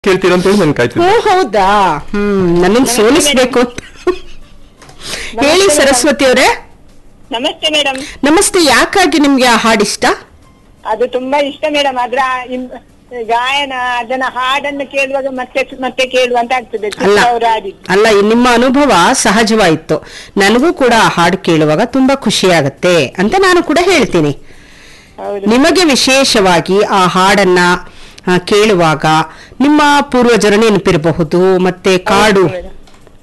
ಕೇಳ್ತೀರ ಅಂತ ಹೇಳಿ ನನ್ ಓ ಕಾಯ್ತಿದ್ದೆ ಹೌದಾ ಹ್ಮ್ ನನ್ನನ್ನು ಸೋಲಿಸ್ಬೇಕು ಅಂತ ಹೇಳಿ ಸರಸ್ವತಿ ಅವರೇ ನಮಸ್ತೆ ಮೇಡಮ್ ನಮಸ್ತೆ ಯಾಕಾಗಿ ನಿಮ್ಗೆ ಆ ಹಾಡಿಷ್ಟ ಅದು ತುಂಬಾ ಇಷ್ಟ ಮೇಡಮ್ ಅದ್ರ ಇಂ- ಗಾಯನ ಅದನ್ನ ಹಾಡನ್ನು ಕೇಳುವಾಗ ಮತ್ತೆ ಮತ್ತೆ ಕೇಳುವಂತ ಆಗ್ತದೆ ಅಲ್ಲ ಅವರು ಹಾಡಿದ್ದು ಅಲ್ಲ ಈ ನಿಮ್ಮ ಅನುಭವ ಸಹಜವಾಯಿತು ನನಗೂ ಕೂಡ ಆ ಹಾಡು ಕೇಳುವಾಗ ತುಂಬಾ ಖುಷಿಯಾಗತ್ತೆ ಅಂತ ನಾನು ಕೂಡ ಹೇಳ್ತೀನಿ ಹೌದು ನಿಮಗೆ ವಿಶೇಷವಾಗಿ ಆ ಹಾಡನ್ನ ಆ, ಕೇಳುವಾಗ ನಿಮ್ಮ ಪೂರ್ವಜರ ನೆನಪಿರಬಹುದು ಮತ್ತೆ ಕಾಡು ಮೇಡಮ್.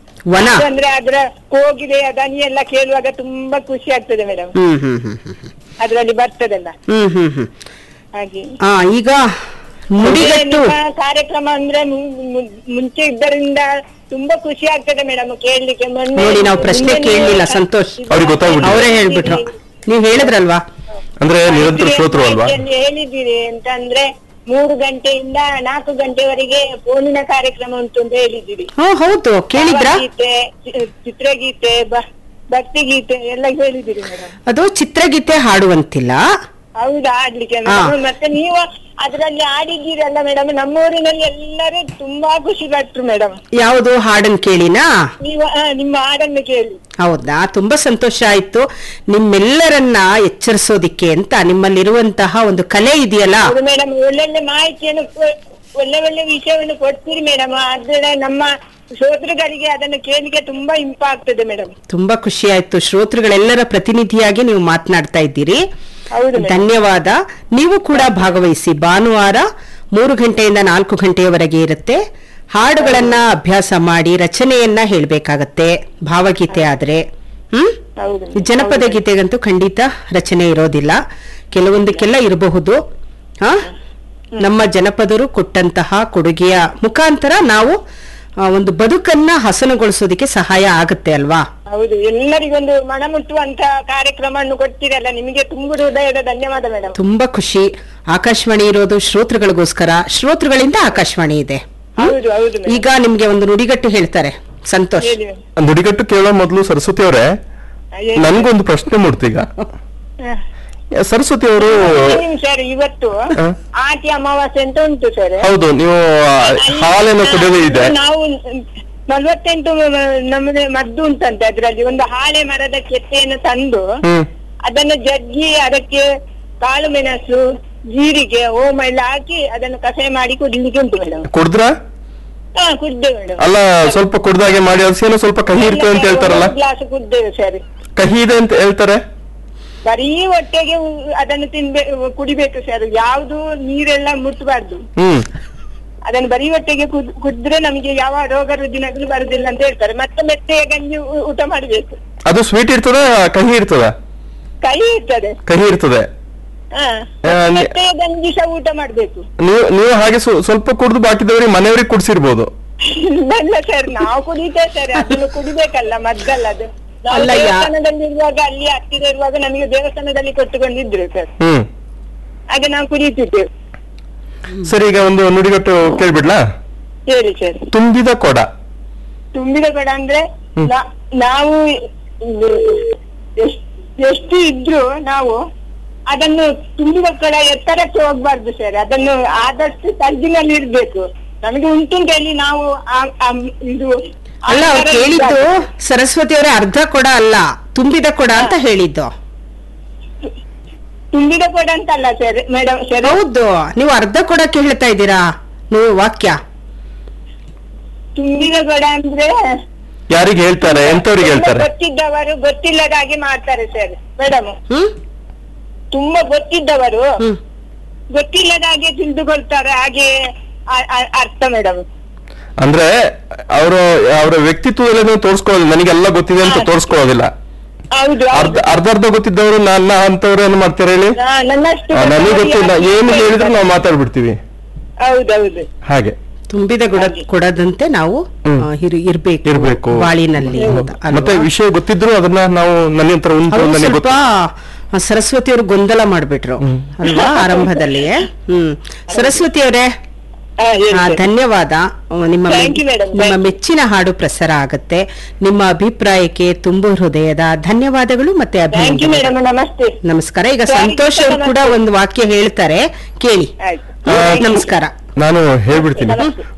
ವನ ಅಂದ್ರೆ ಅದ್ರ ಕೋಗಿದೆ ದನಿ ಎಲ್ಲ ಕೇಳುವಾಗ ತುಂಬಾ ಖುಷಿ ಆಗ್ತದೆ ಮೇಡಮ್ ಹ್ಮ್ ಹ್ಮ್ ಹ್ಮ್ ಹ್ಮ್ ಹ್ಮ್. ಅದ್ರಲ್ಲಿ ಬರ್ತದಲ್ಲ ಹ್ಮ್ ಹ್ಮ್ ಹ್ಮ್ ಹಾಗೆ ಆ ಈಗ ನುಡಿಗಟ್ಟು ನಿಮ್ಮ ಕಾರ್ಯಕ್ರಮ ಅಂದ್ರೆ ಮು- ಮು- ಮುಂಚೆ ಇದ್ದರಿಂದ ತುಂಬಾ ಖುಷಿ ಆಗ್ತದೆ ಮೇಡಮ್ ಕೇಳಲಿಕ್ಕೆ ಮೊನ್ನೆ ನೋಡಿ, ನಾವು ಪ್ರಶ್ನೆ ಮೊನ್ನೆ ಕೇಳ್ಲಿಲ್ಲ, ನೀವು ಸಂತೋಷ್. ಅವ್ರಿಗೆ ಗೊತ್ತಾಗ್ಬಿಟ್ಟಿದೆ. ಅವರೇ ಹೇಳ್ಬಿಟ್ರು ನೀವ್ ಹೇಳಿದ್ರಲ್ವಾ ಅಂದ್ರೆ ನಿರಂತರ ಶ್ರೋತೃ ಅಲ್ವಾ ಮಾಹಿತಿಯಲ್ಲಿ ಹೇಳಿದ್ದೀರಿ ಅಂತ ಅಂದ್ರೆ ಮೂರು ಗಂಟೆಯಿಂದ ನಾಲ್ಕು ಗಂಟೆವರೆಗೆ ಫೋನಿನ ಕಾರ್ಯಕ್ರಮ ಉಂಟು ಅಂತ ಹೇಳಿದ್ದೀರಿ ಹಾ ಹೌದು ಕೇಳಿದ್ರಾ ಭಾವಗೀತೆ ಚಿ- ಚಿತ್ರಗೀತೆ ಭ- ಭಕ್ತಿಗೀತೆ ಎಲ್ಲ ಹೇಳಿದ್ದೀರಿ ಮೇಡಮ್ ಅದು ಚಿತ್ರಗೀತೆ ಹಾಡುವಂತಿಲ್ಲ ಹೌದಾ ಆಡ್ಲಿಕ್ಕೆ ಹಾ. madam? ಮತ್ತೆ ನೀವು ಅದರಲ್ಲಿ ಆಡಿದ್ದೀರಲ್ಲ ಮೇಡಮ್ ನಮ್ಮೂರಿನಲ್ಲಿ ಎಲ್ಲರೂ ತುಂಬಾ ಖುಷಿ ಪಟ್ರು ಮೇಡಮ್ ಯಾವುದು ಹಾಡನ್ ಕೇಳಿನಾ ನೀವು ಆ, ನಿಮ್ಮ ಹಾಡನ್ನು ಕೇಳಿ ಹೌದಾ ತುಂಬಾ ಸಂತೋಷ ಆಯ್ತು ನಿಮ್ಮೆಲ್ಲರನ್ನ ಎಚ್ಚರಿಸೋದಿಕ್ಕೆ ಅಂತ ನಿಮ್ಮಲ್ಲಿರುವಂತಹ ಒಂದು ಕಲೆ ಇದೆಯಲ್ಲ ಹೌದು ಮೇಡಮ್ ಒಳ್ಳೊಳ್ಳೆ ಮಾಹಿತಿಯನ್ನು ಕೊ- ಒಳ್ಳೆ ಒಳ್ಳೆ ವಿಷಯವನ್ನು ಕೊಡ್ತೀರಿ ಮೇಡಮ್ ಆದ್ರೆ ನಮ್ಮ ಶ್ರೋತೃಗಳಿಗೆ ಅದನ್ನು ಕೇಳಿಗೆ ತುಂಬಾ ಇಂಪ ಆಗ್ತದೆ ಮೇಡಮ್ ತುಂಬಾ ಖುಷಿ ಆಯ್ತು ಶ್ರೋತೃಗಳೆಲ್ಲರ ಪ್ರತಿನಿಧಿಯಾಗಿ ನೀವು ಮಾತನಾಡ್ತಾ ಇದ್ದೀರಿ ಹೌದು ಮೇಡಮ್ ಧನ್ಯವಾದ ನೀವು ಕೂಡ ಭಾಗವಹಿಸಿ ಭಾನುವಾರ ಮೂರು ಗಂಟೆಯಿಂದ ನಾಲ್ಕು ಗಂಟೆಯವರೆಗೆ ಇರುತ್ತೆ ಹಾಡುಗಳನ್ನ ಅಭ್ಯಾಸ ಮಾಡಿ ರಚನೆಯನ್ನ ಹೇಳ್ಬೇಕಾಗತ್ತೆ ಭಾವಗೀತೆ ಆದ್ರೆ ಹ್ಮ್ ಹೌದು ಈ ಜನಪದ ಗೀತೆಗಂತೂ ಖಂಡಿತ ರಚನೆ ಇರೋದಿಲ್ಲ ಕೆಲವೊಂದಕ್ಕೆಲ್ಲ ಇರಬಹುದು ಹಾ ನಮ್ಮ ಜನಪದರು ಕೊಟ್ಟಂತಹ ಕೊಡುಗೆಯ ಮುಖಾಂತರ ನಾವು ಆ, ಒಂದು ಬದುಕನ್ನ ಹಸನುಗೊಳಿಸೋದಕ್ಕೆ ಸಹಾಯ ಆಗುತ್ತೆ ಅಲ್ವಾ ಹೌದು ಎಲ್ಲರಿಗೊಂದು ಮನ ಮುಟ್ಟುವಂತ ಕಾರ್ಯಕ್ರಮವನ್ನು ಕೊಡ್ತೀರಲ್ಲ ನಿಮಗೆ ತುಂಬ ಹೃದಯದ ಧನ್ಯವಾದ ಮೇಡಮ್ ತುಂಬಾ ಖುಷಿ ಆಕಾಶವಾಣಿ ಇರೋದು ಶ್ರೋತೃಗಳಿಗೋಸ್ಕರ ಶ್ರೋತೃಗಳಿಂದ ಆಕಾಶವಾಣಿ ಇದೆ ಹೌದು ಹೌದು ಮೇಡಮ್ ಈಗ ನಿಮ್ಗೆ ಒಂದು ನುಡಿಗಟ್ಟು ಹೇಳ್ತಾರೆ ಸಂತೋಷ್ ಹೇಳಿ madam. ನುಡಿಗಟ್ಟು ಕೇಳೋ ಮೊದಲು ಸರಸ್ವತಿ ಅವರೇ ಹೇಳಿ. ನನ್ಗೊಂದು ಪ್ರಶ್ನೆ ಮೂಡ್ತೀಗ ಹ. ಸರಸ್ವತಿ ಅವರು ಏನಿಲ್ಲ ಸರ್ ಇವತ್ತು ಹ? ಆಟಿ ಅಮಾವಾಸ್ಯೆ ಅಂತ ಉಂಟು ಸರ್ ಹೌದು ನೀವು ಆ, ಹಾಲನ್ನು ಕುಡಿಯೋದೇ ಇದೆ ನಾವು ನಲ್ವತ್ತೆಂಟು ನಮ್ಮದು ಮದ್ದು ಉಂಟಂತೆ ಅದ್ರಲ್ಲಿ ಒಂದು ಹಾಳೆ ಮರದ ಕೆತ್ತೆಯನ್ನು ತಂದು ಹ್ಮ್ ಅದನ್ನು ಜಜ್ಜಿ ಅದಕ್ಕೆ ಕಾಳು ಮೆಣಸು ಜೀರಿಗೆ ಓಮ ಎಲ್ಲ ಹಾಕಿ ಅದನ್ನು ಕಷಾಯ ಮಾಡಿ ಕುಡಿಲಿಕ್ಕೆ ಉಂಟು ಮೇಡಮ್ ಕುಡಿದ್ರ ಹಾ ಕುಡ್ದೆ ಮೇಡಮ್ ಅಲ್ಲ ಸ್ವಲ್ಪ ಕುಡ್ದಾಗೆ ಮಾಡಿ ಅದೇನೋ ಸ್ವಲ್ಪ ಕಹಿ ಇರ್ತದೆ ಅಂತ ಹೇಳ್ತಾರಲ್ಲ ಗ್ಲಾಸ್ ಕುಡ್ದೇವೆ ಸರ್ ಕಹಿ ಇದೆ ಅಂತ ಹೇಳ್ತಾರೆ ಬರೀ ಹೊಟ್ಟೆಗೆ ಉ- ಅದನ್ನು ತಿನ್ಬೇ ಕುಡಿಬೇಕು ಸರ್ ಯಾವ್ದು ನೀರೆಲ್ಲ ಮುಟ್ಟಬಾರ್ದು ಹ್ಮ್ ಅದನ್ನು ಬರೀ ಹೊಟ್ಟೆಗೆ ಕುದ್- ಕುದ್ರೆ ನಮಗೆ ಯಾವ ರೋಗ ರುಜಿನಗಳು ಬರುದಿಲ್ಲ ಅಂತ ಹೇಳ್ತಾರೆ ಮತ್ತೆ ಮೆತ್ತೆಯ ಗಂಜಿ ಊ- ಊಟ ಮಾಡ್ಬೇಕು ಅದು ಸ್ವೀಟ್ ಇರ್ತದ ಕಹಿ ಇರ್ತದ ಕೈ ಇರ್ತದೆ ಕಹಿ ಇರ್ತದೆ ಹಾ ಆ, ನಿ- ಮೆತ್ತೆಯ ಗಂಜಿ ಸಹ ಊಟ ಮಾಡ್ಬೇಕು ನೀವು ನೀವು ಹಾಗೆ ಸ್ವ- ಸ್ವಲ್ಪ ಕುಡ್ದು ಬಾಕಿದವ್ರಿಗೆ ಮನೆಯವ್ರಿಗೆ ಕುಡ್ಸಿರ್ಬೋದು ಇಲ್ಲ ಸರ್ ನಾವು ಕುಡಿತೇವೆ ಸರ್ ಅದನ್ನು ಕುಡಿಬೇಕಲ್ಲ ಮದ್ದಲ್ಲ ಅದು ನಾವು ಅಲ್ಲ, ಯಾ- ದೇವಸ್ಥಾನದಲ್ಲಿ ಇರುವಾಗ ಅಲ್ಲಿ ಹತ್ತಿರ ಇರುವಾಗ ನಮಗೆ ದೇವಸ್ಥಾನದಲ್ಲಿ ಕೊಟ್ಟುಕೊಂಡಿದ್ರು ಸರ್ ಹ್ಮ್ ಹಾಗೆ ನಾವು ಕುಡಿತಿದ್ದೇವೆ ಸರಿ ಈಗ ಒಂದು ನುಡಿಗಟ್ಟು ಕೇಳ್ಬಿಡ್ಲಾ ಹೇಳಿ ಸರ್ ತುಂಬಿದ ಕೊಡ ತುಂಬಿದ ಕೊಡ ಅಂದ್ರೆ ಹ್ಮ್. ನಾ- ನಾವು ಇದು ಎಷ್ಟ್- ಎಷ್ಟು ಇದ್ರು ನಾವು ಅದನ್ನು ತುಂಬಿದ ಕೊಡ ಎತ್ತರಕ್ಕೆ ಹೋಗ್ಬಾರ್ದು ಸರ್ ಅದನ್ನು ಆದಷ್ಟು ತಗ್ಗಿನಲ್ಲಿ ಇರ್ಬೇಕು ನಮಗೆ ಉಂಟು ಅಂತ ಹೇಳಿ ನಾವು ಆ- ಆ ಇದು ಆ ಅಲ್ಲ ಅವ್ರು ತರ ಕೇಳಿದ್ದು ಇರ್ಬಾರ್ದು. ಸರಸ್ವತಿ ಅವರೇ ಅರ್ಧ ಕೊಡ ಅಲ್ಲ ತುಂಬಿದ ಕೊಡ ಅಂತ ಹೇಳಿದ್ದು ತುಂಬಿದ ಕೊಡ ಅಂತಲ್ಲ ಸರ್ ಮೇಡಮ್ ಸರ್ ಹೌದು ನೀವು ಅರ್ಧ ಕೊಡಕ್ಕೆ ಹೇಳ್ತಾ ಇದ್ದೀರಾ ನೀವು ವಾಕ್ಯ ತುಂಬಿದ ಕೊಡ ಅಂದ್ರೆ ಯಾರಿಗೆ ಹೇಳ್ತಾರೆ ಎಂತವ್ರಿಗೆ ಹೇಳ್ತಾರೆ ಗೊತ್ತಿದ್ದವರು ಗೊತ್ತಿಲ್ಲದ ಹಾಗೆ ಮಾಡ್ತಾರೆ ಸರ್ ಮೇಡಮ್ ಹ್ಮ್ ತುಂಬಾ ಗೊತ್ತಿದ್ದವರು ಹ್ಮ್ ಗೊತ್ತಿಲ್ಲದ ಹಾಗೆ ತಿಳಿದುಕೊಳ್ತಾರೆ ಹಾಗೆ ಆ- ಆ- ಅರ್ಥ ಮೇಡಮ್ ಅಂದ್ರೆ ಅವರು ಅವರ ವ್ಯಕ್ತಿತ್ವದಲ್ಲಿ ತೋರಿಸ್ಕೊಳ್ಳೋದಿಲ್ಲ ನನಗೆಲ್ಲ ಗೊತ್ತಿದೆ ಅಂತ ತೋರಿಸ್ಕೊಳ್ಳೋದಿಲ್ಲ ಹೌದು ಅರ್ಧ ಅರ್ಧ ಅರ್ಧ ಗೊತ್ತಿದ್ದವರು ನನ್ನ ಅಂತವ್ರು ಏನ್ ಮಾಡ್ತಾರೆ ಹೇಳಿ ಹಾ, ನನ್ನಷ್ಟು ಆ, ನನಗೆ ಗೊತ್ತಿಲ್ಲ ಗೊತ್ತಿಲ್ಲ. ಏನು ಹೇಳಿದ್ರು ನಾವು ಮಾತಾಡ್ಬಿಡ್ತೀವಿ ಹೌದೌದು ಹಾಗೆ ತುಂಬಿದ ಕೊಡ ಕೊಡದಂತೆ ನಾವು ಹ್ಮ್. ಆ, ಇರು- ಇರ್ಬೇಕು ಇರ್ಬೇಕು. ಬಾಳಿನಲ್ಲಿ ಅಂತ ಅಲ್ವಾ? ಮತ್ತೆ ವಿಷಯ ಗೊತ್ತಿದ್ರು ಅದನ್ನ ನಾವು ನನ್ನ ಹತ್ರ ಉಂಟು ಅವ್ರು ನನಗೆ ಸ್ವಲ್ಪ ಗೊತ್ತು ಸರಸ್ವತಿ ಅವರು ಗೊಂದಲ ಮಾಡ್ಬಿಟ್ರು ಅಲ್ವಾ ಆರಂಭದಲ್ಲಿ ಹ್ಮ್ ಸರಸ್ವತಿ ಅವರೇ ಹಾ, ಹೇಳಿ ಆ, ಸರ್. ಧನ್ಯವಾದ ಆ, ನಿಮ್ಮ ಮೆ- Thank you, madam. ನಿಮ್ಮ Thank you. ಮೆಚ್ಚಿನ ಹಾಡು ಪ್ರಸಾರ ಆಗತ್ತೆ ನಿಮ್ಮ ಅಭಿಪ್ರಾಯಕ್ಕೆ ತುಂಬು ಹೃದಯದ ಧನ್ಯವಾದಗಳು ಮತ್ತೆ ಥ್ಯಾಂಕ್ ಯು ಅಭಿನಂದನೆ ಮೇಡಮ್ ನಮಸ್ತೆ ನಮಸ್ಕಾರ ಈಗ Thank you, ಸಂತೋಷ್ ಅವರು ಕೂಡ ನಮಸ್ತೆ. ಒಂದು ವಾಕ್ಯ ಹೇಳ್ತಾರೆ ಕೇಳಿ ಆಯ್ತು ಆ, ನಮಸ್ಕಾರ ನಾನು ಹೇಳ್ಬಿಡ್ತೀನಿ ನಮಸ್ತೆ.